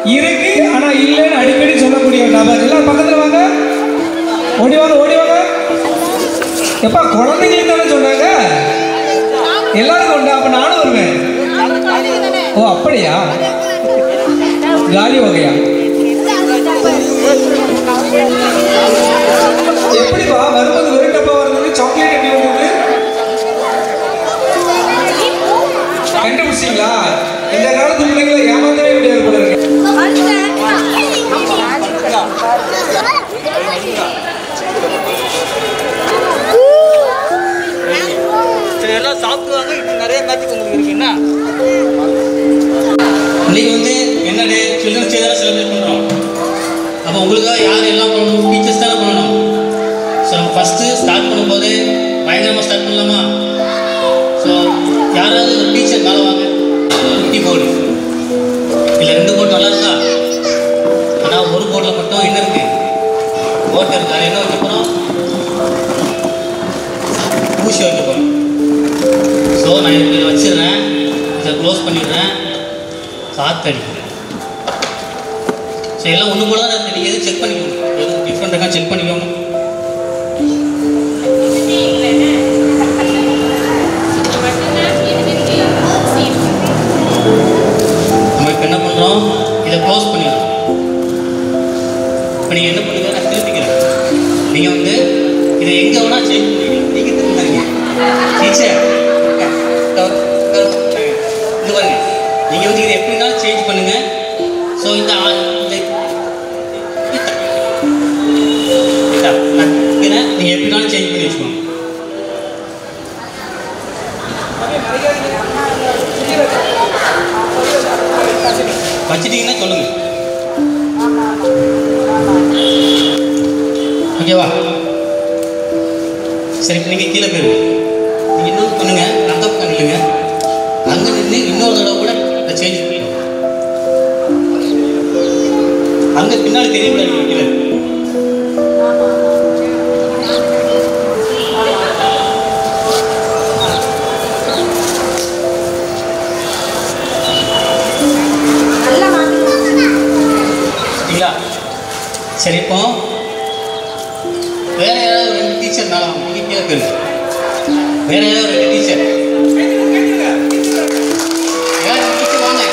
இருக்கு ஆனா இல்லைன்னு அடிக்கடி சொல்லக்கூடிய ஒரு நபர் எல்லாரும் பக்கத்துல வாங்க ஓடி வாங்க ஓடி வாங்க எப்பா குழந்தைங்களுக்கு தானே சொன்னாங்க எல்லாருக்கும் உண்டு அப்ப நானும் வருவேன் ஓ அப்படியா காலி வகையா எப்படிப்பா வரும்போது ஒரு டப்பா வரும்போது சாக்லேட் எப்படி வந்தது கண்டுபிடிச்சிங்களா இந்த காலத்து பிள்ளைங்களை ஏமாத்தவே முடியாது போல இருக்கு சரி எல்லாம் சாப்பிடுவாங்க இன்னும் நிறைய மேட்சுக்கு உங்களுக்கு இருக்கு என்ன இன்னைக்கு வந்து என்ன டே சில்ட்ரன்ஸ் டே தானே செலிப்ரேட் பண்ணுறோம் அப்போ உங்களுக்காக யார் எல்லாம் பண்ணணும் டீச்சர்ஸ் தானே பண்ணணும் ஸோ நம்ம ஃபஸ்ட்டு ஸ்டார்ட் பண்ணும்போது பயங்கரமாக ஸ்டார்ட் பண்ணலாமா ஸோ யாராவது ஒரு டீச்சர் மேலே வாங்க குட்டி போர்டு இல்லை ரெண்டு போர்டு நல்லா இருக்கா ஆனால் ஒரு போர்டில் மட்டும் என்ன இருக்கு போர்டு இருக்கு அது என்ன வைக்க போகிறோம் ஊசி வைக்க போகிறோம் ஸோ நான் இதை வச்சிடுறேன் இதை க்ளோஸ் பண்ணிடுறேன் காத்தடிக்கிறேன் ஸோ எல்லாம் ஒன்று போல தான் இருக்கு நீங்கள் எதுவும் செக் பண்ணிக்கோங்க எதுவும் டிஃப்ரெண்ட் இருக்கா செக் பண்ணிக்கோங்க நம்ம இப்போ என்ன பண்ணுறோம் இதை க்ளோஸ் பண்ணிடுறோம் இப்போ நீங்கள் என்ன பண்ணுங்க நான் திருப்பிக்கிறேன் நீங்கள் வந்து இதை எங்கே வேணா சேஞ்ச் பண்ணிடுங்க நீங்கள் திரும்பிங்க டீச்சர் இது பாருங்க நீங்கள் வந்து இதை எப்படினாலும் சேஞ்ச் பண்ணுங்க ஸோ இந்த ஆ- இந்த இதா, நான் இருக்கிறேன். நீங்க எப்படினாலும் சேஞ்ச் பண்ணி வச்சுக்கோங்க வச்சிட்டீங்கன்னா சொல்லுங்க ஓகேவா சரி இப்போ நீங்கள் கீழே போயிருங்க நீங்கள் இன்னொன்று பண்ணுங்க அந்த பக்கம் நில்லுங்க அங்கே நின்று இன்னொரு தடவை கூட இதை சேஞ்ச் பண்ணிடுங்க அங்கே பின்னாடி தெரியக்கூடாது நீங்க கீழே சரிங்களா சரி இப்போ வேற யாராவது ஒரு ரெண்டு டீச்சர் மேலே வாங்க நீங்கள் கீழே போயிருங்க வேற யாராவது ஒரு ரெண்டு டீச்சர் வேற ஒரு டீச்சர் வாங்க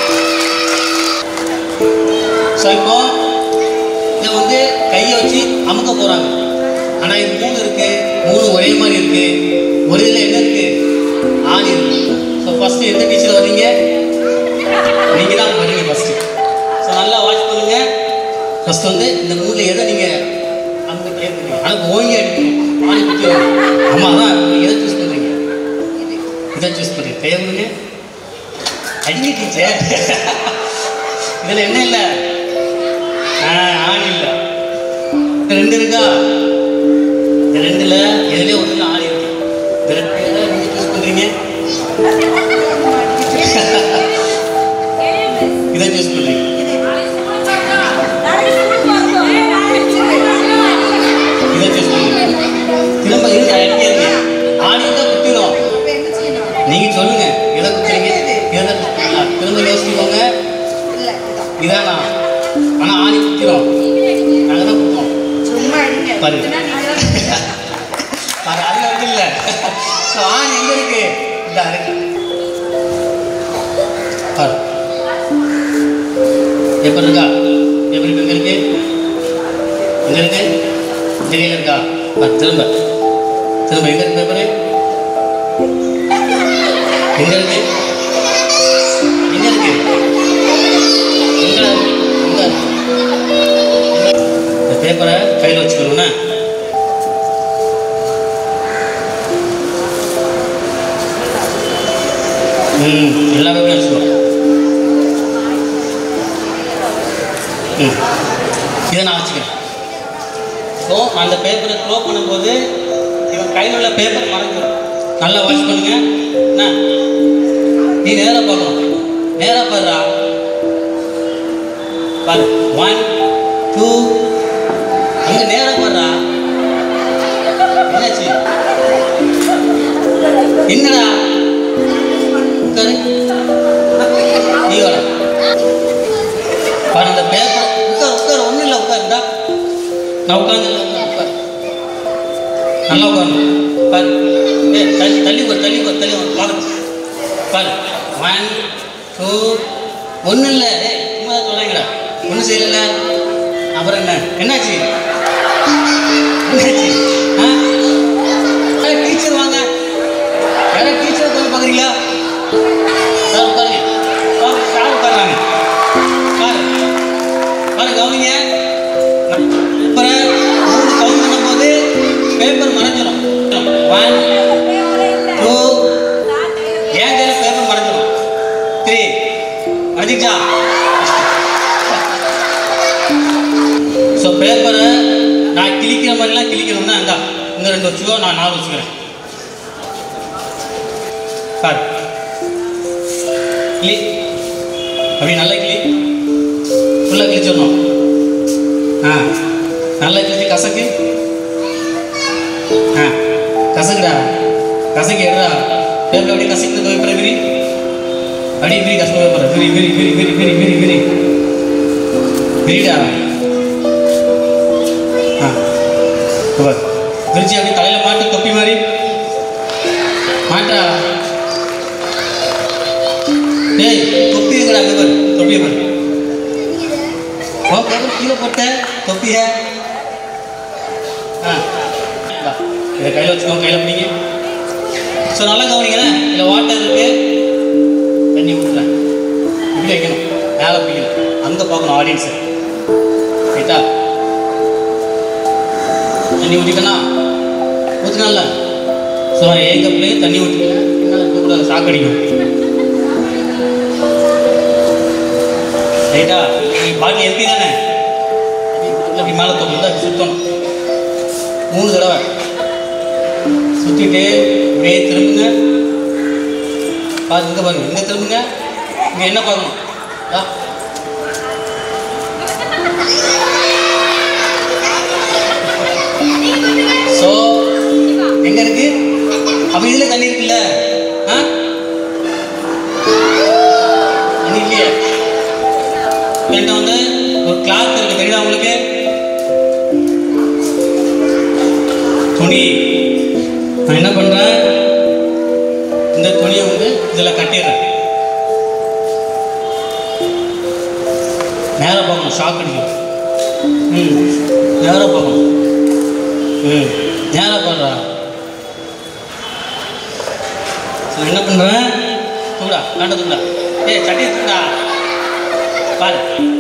ஸோ இப்போ இதை வந்து கையை வச்சு அமுக்க போகிறாங்க ஆனால் இது மூணு இருக்கு மூணு ஒரே மாதிரி இருக்கு ஒரு இதில் என்ன இருக்கு ஆணி இருக்கு ஸோ ஃபஸ்ட்டு எந்த டீச்சர் வர்றீங்க நீங்கள் தான் வரீங்க ஃபஸ்ட்டு ஸோ நல்லா வாட்ச் பண்ணுங்க ஃபஸ்ட் வந்து இந்த மூணில் எதை நீங்கள் அமுக்க ட்ரை பண்ணுறீங்க ஆனால் ஓங்கி அடிக்கணும் ஆணி குத்தி ஆமாம் தான் நீங்க எதை சூஸ் பண்ணுறீங்க இதை சூஸ் பண்ணுறீங்க கையை கொடுங்க அடிங்க டீச்சர் இதில் என்ன இல்லை ஆ ஆணி இல்லை இந்த ரெண்டு இருக்கா இந்த ரெண்டுல எதுலயே ஒண்ணுல ஆணி இருக்கு இந்த ரெண்டு எதை நீங்க சூஸ் பண்றீங்க இதை சூஸ் பண்றீங்க இதை சூஸ் பண்றீங்க திரும்ப இருக்கு அடிக்காதீங்க ஆணி தான் குத்திடும் நீங்க சொல்லுங்க எதை குத்துறீங்க எதை குத்துறீங்களா திரும்ப யோசிச்சுக்கோங்க இதானா ஆனா ஆணி குத்திடும் நாங்க தான் குத்துவோம் பாருங்க பாரு அது வந்து இல்ல ஸோ ஆண் எங்க இருக்கு இந்த இருக்கு பாரு எப்படி இருக்கா எப்படி இருக்கு இருக்கு எங்க இருக்கு இந்த கையில இருக்கா பாரு திரும்ப திரும்ப எங்க இருக்கு பேப்பரு எங்க இருக்கு எங்க இருக்கு எங்க எங்க இந்த பேப்பரை கையில் வச்சுக்கணும்னா ம் எல்லா பேப்பரும் வச்சுக்கோ ம் இதை நான் வச்சுக்கிறேன் ஸோ நான் அந்த பேப்பரை த்ரோ பண்ணும்போது இவன் கையில் உள்ள பேப்பர் மறந்துடும் நல்லா வாட்ச் பண்ணுங்க என்ன நீ நேராக பார்க்கணும் நேராக பாருடா பாரு ஒன் டூ அங்கே நேராக பாருடா என்னாச்சு என்னடா உட்காரு நீ வர பாரு அந்த நான் உட்காந்து உட்கார் நல்லா உட்காந்து பாரு ஏ தள்ளி தள்ளி உட்கார் தள்ளி உட்கார் தள்ளி உட்கார் பாரு பாரு ஒன் டூ ஒன்றும் இல்லை ஏ சும்மா சொல்கிறீங்களா ஒன்றும் செய்யல அப்புறம் என்ன என்னாச்சு என்னாச்சு ஆ டீச்சர் வாங்க யாராவது டீச்சர் உட்காந்து பார்க்குறீங்களா சார் உட்காருங்க சார் சார் உட்காருங்க பாரு பாரு கவனிங்க அப்புறம் மூணு கவுண்ட் பண்ணும்போது பேப்பர் மறைஞ்சிடும் ஒன் டூ என் கையில் பேப்பர் மறைஞ்சிடும் த்ரீ மறைஞ்சிச்சா ஸோ பேப்பரை நான் கிழிக்கிற மாதிரிலாம் கிழிக்கணும்னா அந்தா இந்த ரெண்டு வச்சுக்கோ நான் நாலு வச்சுக்கிறேன் பாரு கிளி அப்படி நல்லா கிளி ஃபுல்லாக கிழிச்சிடணும் ஆ நல்லா கிழிச்சு கசக்கு ஆ கசக்குடா கசக்கு எடுடா பேப்பர் அப்படியே கசக்கு பேப்பரை விரி அப்படியே விரி கசக்கு பேப்பரை விரி விரி விரி விரி விரி விரி விரி விரிடா ஆ பாரு. விரிச்சு அப்படியே தலையில் மாட்டு தொப்பி மாதிரி மாட்டா டேய் தொப்பி எங்கடா அங்கே பாரு தொப்பியை பாரு ஓ பேப்பர் கீழே போட்ட தொப்பிய ஆ இந்தா, இதை கையில் வச்சுக்கோங்க கையில் பிடிங்க ஸோ நல்லா கவனிங்களேன் இதில் வாட்டர் இருக்கு தண்ணி ஊற்றுறேன் இப்படி வைக்கணும் மேலே பிடிக்கணும் அங்கே பார்க்கணும் ஆடியன்ஸை ரைட்டா தண்ணி ஊற்றிக்கணும் ஊற்றுனால ஸோ என் கப்லேயே தண்ணி ஊற்றிக்கணும் என்னால் இருக்கக்கூடாது சாக்கடிக்கும் ரைட்டா நீ பாட்டில் எப்படி தானே அப்படி மேலே தோணும் தான் சுத்தணும் மூணு தடவை சுற்றிட்டு இப்படியே திரும்புங்க பாருங்க இங்கே பாருங்க இங்கே திரும்புங்க இங்கே என்ன பார்க்கணும் ஆ ஸோ எங்கே இருக்கு அப்போ இதில் தண்ணி இருக்குல்ல ஆ தண்ணி இல்லையே என்கிட்ட வந்து ஒரு கிளாத் இருக்கு தெரியுதா உங்களுக்கு துணி நான் என்ன பண்றேன் இந்த துணியை வந்து இதில் கட்டிடுறேன் நேராக பார்க்கணும் ஷாக் அடிக்கும் ம் நேராக பார்க்கணும் ம் நேராக பாடுறா நான் என்ன பண்ணுறேன் தூடா காண்ட தூடா ஏய் சட்டி தூடா பாரு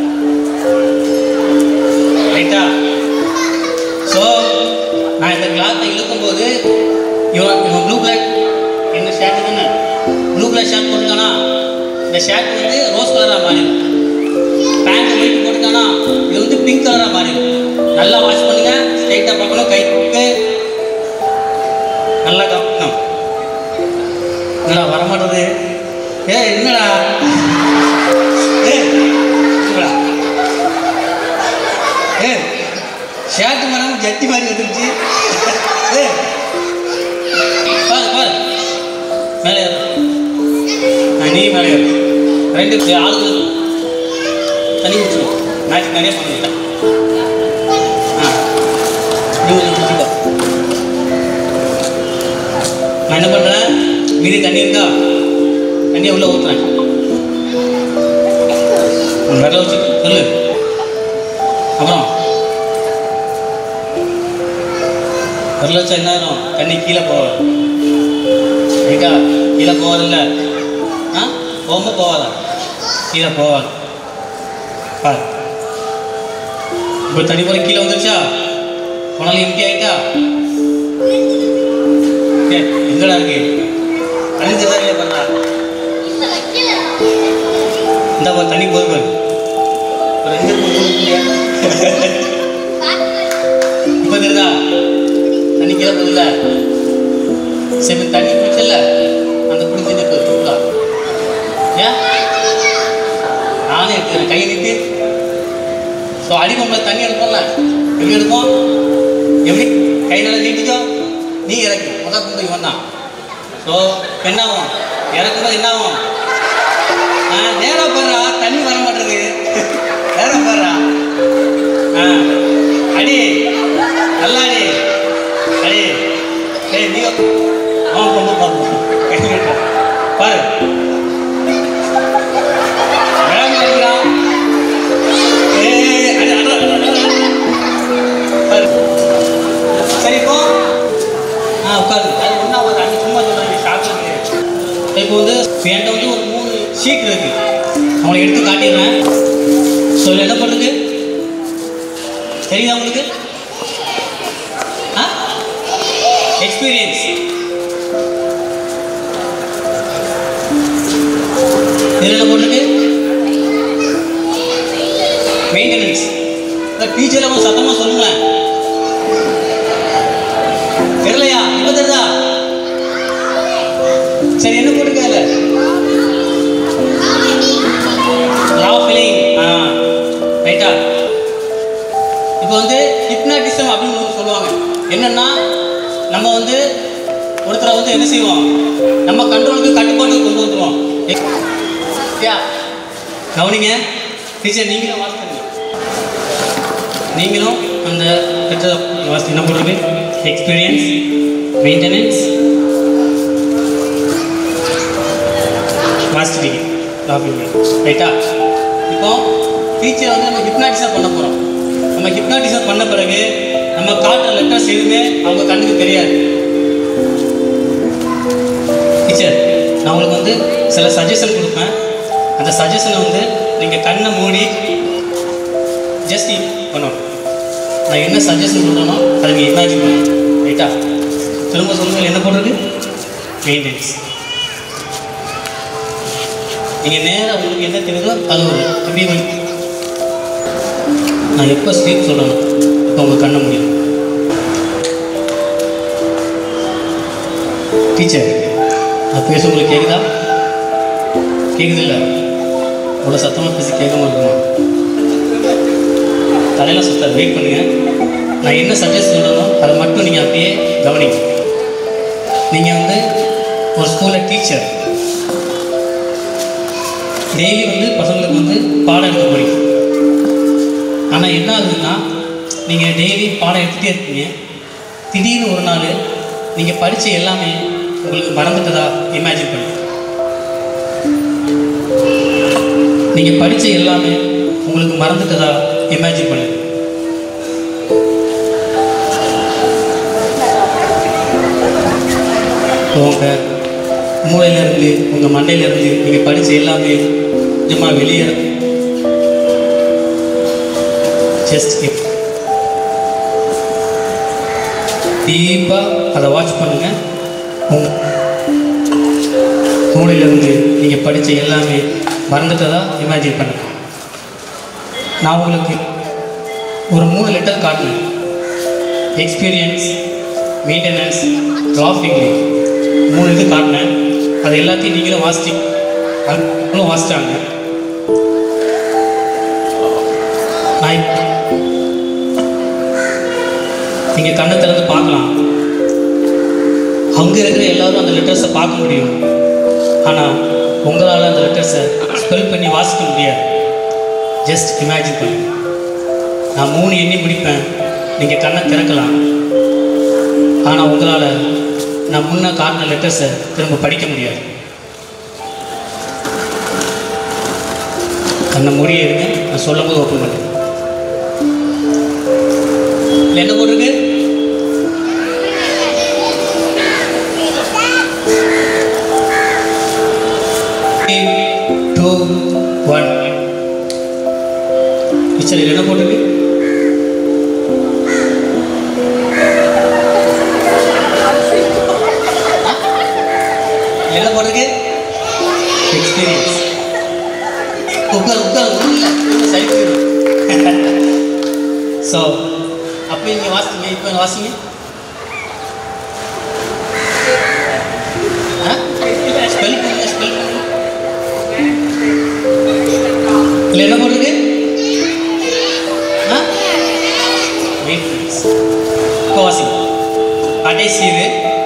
ரைட்டா ஸோ நான் இந்த கிளாத்தை இழுக்கும்போது இவன் இவன் ப்ளூ கலர் என்ன ஷர்ட் தானே ப்ளூ கலர் ஷர்ட் போட்டுக்கானா இந்த ஷர்ட் வந்து ரோஸ் கலராக மாறிடும் பேண்ட் ஒயிட் போட்டுக்கானா இது வந்து பிங்க் கலராக மாறிடும் நல்லா வாஷ் பண்ணுங்க ஸ்ட்ரைட்டாக பார்க்கணும் கைக்கு நல்லா கவனிக்கணும் என்னடா வரமாட்டது ஏ என்னடா ஏய், இங்கடா. ஏய், ஷர்ட் மேடம் ஜட்டி மாதிரி வந்துருச்சு ஏய், பாரு பாரு மேலே ஏறு. ஆ, நீ மேலே ஏறு. ரெண்டு பே- ஆளுங்க தண்ணி குடிச்சிடும் மேட்ச் நிறைய பண்ணிட்டேன் ஆ நீ கொஞ்சம் குடிச்சுக்கோ நான் என்ன பண்ணுறேன் மீதி தண்ணி இருக்கா தண்ணியை உள்ளே ஊற்றுறேன் உன் விரல வச்சு சொல்லு அப்புறம் விரல வச்சா என்ன ஆகும் தண்ணி கீழே போகாது ரைட்டா கீழே போகாதில்ல ஆ போகும்போது போகாதா கீழே போகாது பாரு இப்போ தண்ணி போல கீழே வந்துருச்சா உனால எம்டி ஆயிட்டா ஏ எங்கடா இருக்கு அழிஞ்சதா இல்லையா பண்ணா இந்த பாரு, தண்ணி போது பாரு ஒரு எங்க இருக்கு மூணு புள்ளியா? இப்போ தெரியுதா தண்ணி கீழே போகுதுல்ல சரி தண்ணி குடிச்சல அந்த குடிச்சது இப்போ தூக்கலா ஏன் நானே எடுத்துக்கிறேன் கையை நீட்டு ஸோ அடிப்பம்பில் தண்ணி எடுப்போம்ல எப்படி எடுப்போம் எப்படி கை நல்லா நீட்டிக்கோ நீ இறக்கு முதல் குண்டு இவன் தான் ஸோ என்ன ஆகும் இறக்கும்போது என்ன ஆகும் ஆ நேராக போடுறா தண்ணி வர மாட்டேங்குது நேராக போடுறா ஆ அடி இப்போ வந்து என்கிட்ட வந்து ஒரு மூணு ஷீட் இருக்கு அவங்களை எடுத்து காட்டிடுறேன் ஸோ இதில் என்ன பண்ணுது தெரியுதா உங்களுக்கு ஆ எக்ஸ்பீரியன்ஸ் இதில் என்ன போட்டிருக்கு மெயின்டெனன்ஸ் டீச்சர் அவங்க சத்தமாக சொல்லுங்களேன் தெரியலையா இப்போ தெரியுதா சரி என்ன போட்டிருக்க அதில் லா ஃபிலிங் ஆ ரைட்டா இப்போ வந்து ஹிப்னாட்டிசம் அப்படின்னு ஒன்று சொல்லுவாங்க என்னன்னா நம்ம வந்து ஒருத்தரை வந்து என்ன செய்வோம் நம்ம கண்ட்ரோலுக்கு கட்டுப்பாட்டுக்கு கொண்டு வந்துருவோம் யா கவனிங்க டீச்சர் நீங்களும் வாசிக்கிறீங்க நீங்களும் அந்த லெட்டர் வாசி என்ன போடுறது எக்ஸ்பீரியன்ஸ் மெயின்டெனன்ஸ் வாசிட்டீங்க டாபிக் ரைட்டா இப்போ டீச்சர் வந்து நம்ம ஹிப்னாட்டிசம் பண்ண போகிறோம் நம்ம ஹிப்னாட்டிசம் பண்ண பிறகு நம்ம காட்டுற லெட்டர்ஸ் எதுவுமே அவங்க கண்ணுக்கு தெரியாது டீச்சர் நான் உங்களுக்கு வந்து சில சஜஷன் கொடுப்பேன் அந்த சஜஷனை வந்து நீங்கள் கண்ணை மூடி ஜஸ்ட் பண்ணணும் நான் என்ன சஜஷன் சொல்கிறேனோ அதை நீங்கள் இமேஜின் பண்ணணும் ரைட்டா திரும்ப சொல்லுங்கள் என்ன போடுறது மெயின்டெனன்ஸ் நீங்கள் நேராக உங்களுக்கு என்ன தெரியுதோ அது ஒரு அப்படியே வந்து நான் எப்போ ஸ்லீப் சொல்லணும் இப்போ உங்கள் கண்ணை முடியும் டீச்சர் நான் பேச உங்களுக்கு கேட்குதா கேட்குது இல்லை அவ்வளோ சத்தமாக பேசி கேட்காம இருக்குமா தலையில் சுத்த வெயிட் பண்ணுங்கள் நான் என்ன சஜஸ்ட் சொல்லணும் அதை மட்டும் நீங்கள் அப்படியே கவனிங்க நீங்கள் வந்து ஒரு ஸ்கூலில் டீச்சர் டெய்லி வந்து பசங்களுக்கு வந்து பாடம் எடுக்க போறீங்க ஆனால் என்ன ஆகுதுன்னா நீங்கள் டெய்லி பாடம் எடுத்துகிட்டே இருக்கீங்க திடீர்னு ஒரு நாள் நீங்கள் படித்த எல்லாமே உங்களுக்கு மறந்துட்டதா இமேஜின் பண்ணுங்க நீங்கள் படித்த எல்லாமே உங்களுக்கு மறந்துட்டதா இமேஜின் பண்ணுங்க உங்கள் மூளையிலேருந்து உங்கள் மண்டையிலேருந்து நீங்கள் படித்த எல்லாமே சும்மா வெளியே ஜஸ்ட் டீப்பாக அதை வாட்ச் பண்ணுங்கள் உங்கள் மூளையிலேருந்து நீங்கள் படித்த எல்லாமே மறந்துட்டதா இமேஜின் பண்ணுங்க நான் உங்களுக்கு ஒரு மூணு லெட்டர் காட்டினேன் எக்ஸ்பீரியன்ஸ் மெயின்டெனன்ஸ் டிராஃபிங் மூணு இது காட்டினேன் அது எல்லாத்தையும் நீங்களும் வாசிச்சு அவங்களும் வாசிச்சாங்க நான் இப்ப- நீங்க கண்ணை திறந்து பார்க்கலாம் அங்க இருக்கிற எல்லாரும் அந்த லெட்டர்ஸை பார்க்க முடியும் ஆனா உங்களால் அந்த லெட்டர்ஸை ஸ்பெல் பண்ணி வாசிக்க முடியாது ஜஸ்ட் இமேஜின் பண்ணுங்க நான் மூணு எண்ணி முடிப்பேன் நீங்க கண்ணை திறக்கலாம் ஆனால் உங்களால் நான் முன்ன காட்டின லெட்டர்ஸை திரும்ப படிக்க முடியாது கண்ணை மூடியே இருங்க நான் சொல்லும் போது ஓப்பன் பண்ணுங்க இதுல என்ன போட்டிருக்கு டூ ஒன் டீச்சர் இதுல என்ன போட்டிருக்கு இதுல என்ன போட்டிருக்கு எக்ஸ்பீரியன்ஸ் உட்கார் உட்கார் ஒன்றும் இல்லை சைக்கிள் ஸோ அப்போ இங்கே வாசிங்க இப்போ வாசிங்க ஸ்பெல் பண்ணுங்க ஸ்பெல் பண்ணுங்க இல்லை என்ன போட்டிருக்கு ஆ வெயிட் ப்ளீஸ் இப்போ வாசிங்க கடைசி இது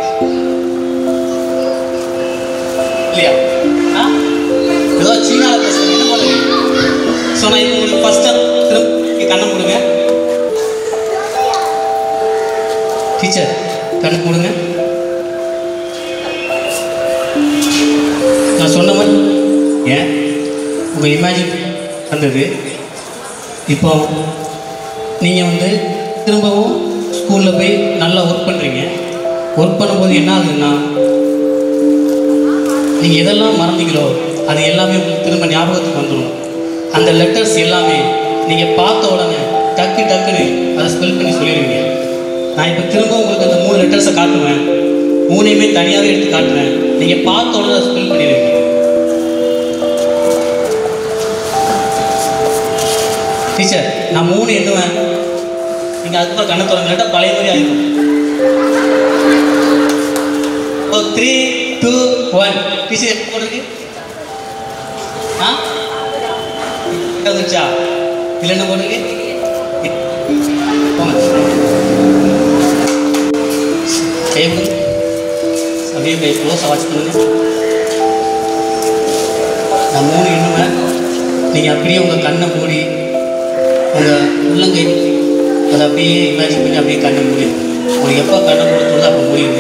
இல்லையா ஆ ஏதோ சீனாவில் பேசுகிறேன் என்ன பண்ணுங்க ஸோ நான் இப்போ உங்களுக்கு ஃபஸ்ட்டு திரும்ப கண்ணை மூடுங்க டீச்சர் கண்ணு மூடுங்க நான் சொன்ன மாதிரி ஏன் உங்கள் இமேஜின் வந்தது இப்போ நீங்கள் வந்து திரும்பவும் ஸ்கூலில் போய் நல்லா ஒர்க் பண்ணுறீங்க ஒர்க் பண்ணும்போது என்ன ஆகுதுன்னா நீங்கள் எதெல்லாம் மறந்தீங்களோ அது எல்லாமே உங்களுக்கு திரும்ப ஞாபகத்துக்கு வந்துடும் அந்த லெட்டர்ஸ் எல்லாமே நீங்கள் பார்த்த உடனே டக்கு டக்குன்னு அதை ஸ்பெல் பண்ணி சொல்லிடுவீங்க நான் இப்போ திரும்ப உங்களுக்கு அந்த மூணு லெட்டர்ஸை காட்டுவேன் மூணையுமே தனியாகவே எடுத்து காட்டுறேன் நீங்கள் பார்த்த உடனே அதை ஸ்பெல் பண்ணிடுவீங்க டீச்சர் நான் மூணு எண்ணுவேன் நீங்கள் அதுக்கப்புறம் கண்ணை திறந்துட்டா பழைய மாதிரி ஆகிடும் ஓ த்ரீ டூ ஒன் டீச்சர் எப்படி போட்டிருக்கு ஆ வந்துச்சா இல்லை என்ன போட்டிருக்கு போங்க கை கொடுங்க அப்படியே கை க்ளோஸாக வாட்ச் பண்ணுங்க நான் மூணு எண்ணுவேன் நீங்கள் அப்படியே உங்கள் கண்ணை மூடி உங்கள் உள்ளங்கை அதை அப்படியே இமேஜின் பண்ணி அப்படியே கண்ணை மூடி உங்களுக்கு எப்போ கண்ணை மூட அப்போ மூடிடுங்க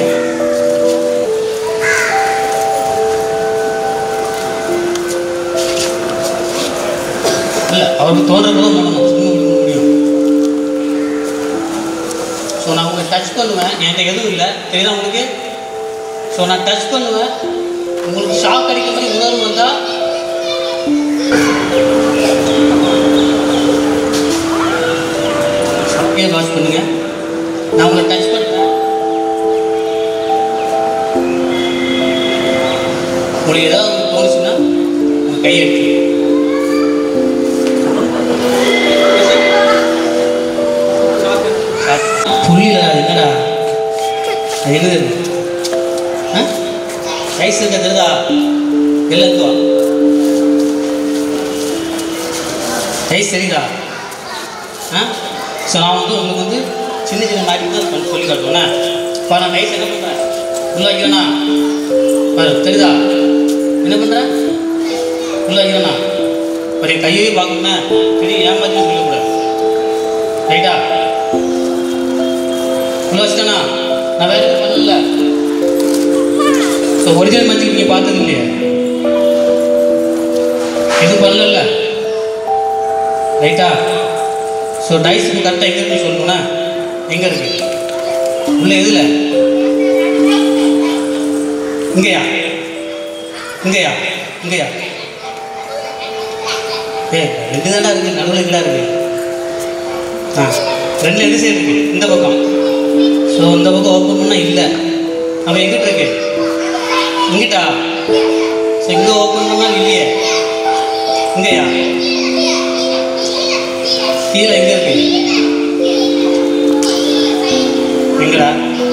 இல்லை அவருக்கு தோன்றப்போ தான் மூடணும் சும்மா மூட முடியும் ஸோ நான் உங்களை டச் பண்ணுவேன் என்கிட்ட எதுவும் இல்லை தெரியுதா உங்களுக்கு ஸோ நான் டச் பண்ணுவேன் உங்களுக்கு ஷாக் அடிக்கிற மாதிரி உணர்வு வந்தால் அப்படியே வாஷ் பண்ணுங்க நான் உங்களை டச் பண்ணுறேன் உங்களுக்கு ஏதாவது ஒன்று தோணுச்சுன்னா உங்கள் கை எடுத்து புரியல அது என்னடா அது என்னது ஆ ரைஸ் இருக்க தெரியுதா எல்லாத்துவா ரைஸ் தெரியுதா ஆ ஸோ நான் வந்து உங்களுக்கு வந்து சின்ன சின்ன மாதிரி தான் பண்ணி சொல்லி காட்டுவேண்ணா இப்போ நான் ரைஸ் என்ன பண்ணுறேன் உள்ள வைக்கிறேண்ணா பாரு தெரியுதா என்ன பண்ணுறேன் உள்ள வைக்கிறேண்ணா ஒரு என் கையவே பார்க்கணுண்ணா பெரிய ஏமாத்தி சொல்லக்கூடாது ரைட்டா உள்ள வச்சுட்டேண்ணா நான் வேற எதுவும் பண்ணல ஸோ ஒரிஜினல் மேட்சிங் நீங்கள் பார்த்தது இல்லையா எதுவும் பண்ணல ரைட்டா ஸோ டைஸ் கரெக்டாக எங்கே இருக்கு சொல்லணும்னா எங்கே இருக்கு உள்ள எதுல இங்கேயா இங்கேயா இங்கேயா ஏ ரெண்டு தானே இருக்கு நடுவில் எங்கடா இருக்கு ஆ ரெண்டு எது சைடு இருக்கு இந்த பக்கம் ஸோ இந்த பக்கம் ஓப்பன் பண்ணால் இல்லை அவன் எங்கிட்ட இருக்கு இங்கிட்டா ஸோ இங்கே ஓப்பன் பண்ணால் இல்லையே இங்கேயா கீழே எங்க இருக்கு எங்கடா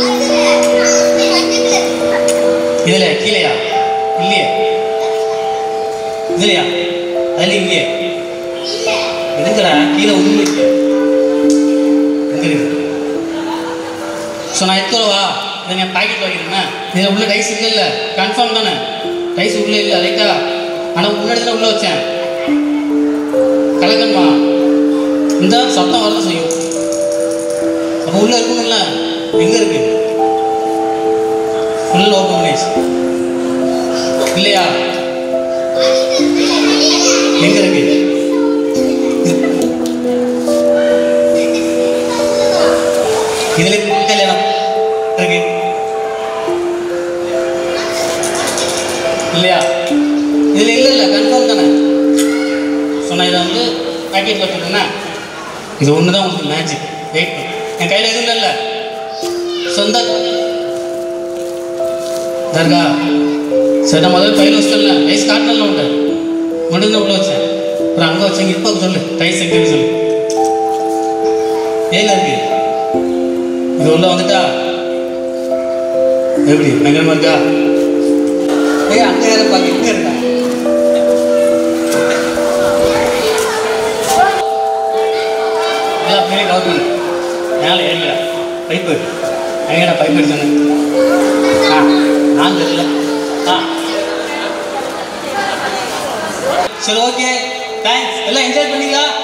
இதுல கீழையா இல்லையே இதுலையா அதுல இல்லையே எதுக்குடா கீழே ஒன்றும் இல்லை எங்க இருக்கு ஸோ நான் எடுத்துவா இதை நான் பாக்கெட் வைக்கிறேன் இதில் உள்ள ரைஸ் இல்லை இல்லை கன்ஃபார்ம் தானே ரைஸ் உள்ளே இல்லை ரைட்டா ஆனால் முன்னாடி தான் உள்ள வச்சேன் கலக்கணுமா இந்த சத்தம் வரதான் செய்யும் அப்போ உள்ள இருக்கணும்ல எங்க இருக்கு ஃபுல் ஓப்பன் பிளேஸ் இல்லையா எங்க இருக்கு இதுல கல்யாணம் இருக்கு இல்லையா இதுல இல்ல இல்ல கன்ஃபார்ம் தானே சொன்ன இதை வந்து பாக்கெட் வச்சுருந்தேன்னா இது ஒன்று தான் உங்களுக்கு மேஜிக் வெயிட் என் கையில் எதுவும் இல்லைல்ல சொந்த தர்கா சரி நான் முதல்ல கையில் வச்சிட்டல ரைஸ் காட்டல உண்டு மட்டும் உள்ள வச்சேன் அப்புறம் அங்கே வச்சேங்க இப்போ சொல்லு ரைஸ் எங்கேன்னு சொல்லு ஏங்க இருக்கு இது உள்ள வந்துட்டா எப்படி பயங்கரமா இருக்கா ஏய் அங்கே யாரை பார்க்க இங்கே இருக்கா எல்லாம் பெரிய கவர்மெண்ட் மேலே ஏறல பைப்பு எங்கடா பைப் எடுத்தானு ஆ நான் தெரியல ஆ சரி ஓகே தேங்க்ஸ் எல்லாம் என்ஜாய் பண்ணீங்களா